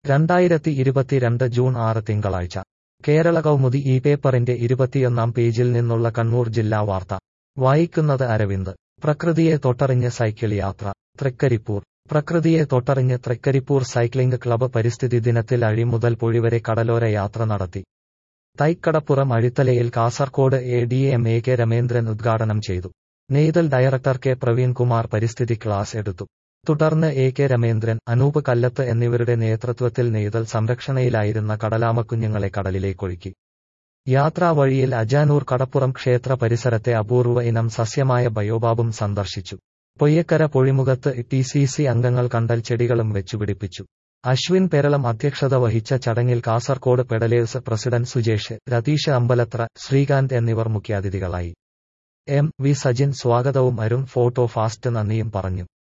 രണ്ടായിരത്തി ഇരുപത്തിരണ്ട് ജൂൺ ആറ് തിങ്കളാഴ്ച കേരള കൗമുദി ഈ പേപ്പറിന്റെ ഇരുപത്തിയൊന്നാം പേജിൽ നിന്നുള്ള കണ്ണൂർ ജില്ലാ വാർത്ത വായിക്കുന്നത് അരവിന്ദ് പ്രകൃതിയെ തൊട്ടറിഞ്ഞ് സൈക്കിൾ യാത്ര തൃക്കരിപ്പൂർ പ്രകൃതിയെ തൊട്ടറിഞ്ഞ് തൃക്കരിപ്പൂർ സൈക്ലിംഗ് ക്ലബ്ബ് പരിസ്ഥിതി ദിനത്തിൽ അഴി മുതൽ പൊഴിവരെ കടലോര യാത്ര നടത്തി തൈക്കടപ്പുറം അഴിത്തലയിൽ Kasaragod A D M A K Ramendran ഉദ്ഘാടനം ചെയ്തു നെയ്തൽ ഡയറക്ടർ കെ പ്രവീൺ കുമാർ പരിസ്ഥിതി ക്ലാസ് എടുത്തു തുടർന്ന് എ കെ രമേന്ദ്രൻ അനൂപ് കല്ലത്ത് എന്നിവരുടെ നേതൃത്വത്തിൽ നെയ്തൽ സംരക്ഷണയിലായിരുന്ന കടലാമക്കുഞ്ഞുങ്ങളെ കടലിലേക്കൊഴുക്കി യാത്രാവഴിയിൽ അജാനൂർ കടപ്പുറം ക്ഷേത്ര പരിസരത്തെ അപൂർവ ഇനം സസ്യമായ ബയോബാബും സന്ദർശിച്ചു പൊയ്യക്കര പൊഴിമുഖത്ത് ടി സി സി അംഗങ്ങൾ കണ്ടൽ ചെടികളും വെച്ചുപിടിപ്പിച്ചു അശ്വിൻ പെരളം അധ്യക്ഷത വഹിച്ച ചടങ്ങിൽ കാസർകോട് പെഡലേഴ്സ് പ്രസിഡന്റ് സുജേഷ് രതീഷ് അമ്പലത്ര ശ്രീകാന്ത് എന്നിവർ മുഖ്യാതിഥികളായി എം വി സജിൻ സ്വാഗതവും അരുൺ ഫോട്ടോ ഫാസ്റ്റ് നന്ദിയും പറഞ്ഞു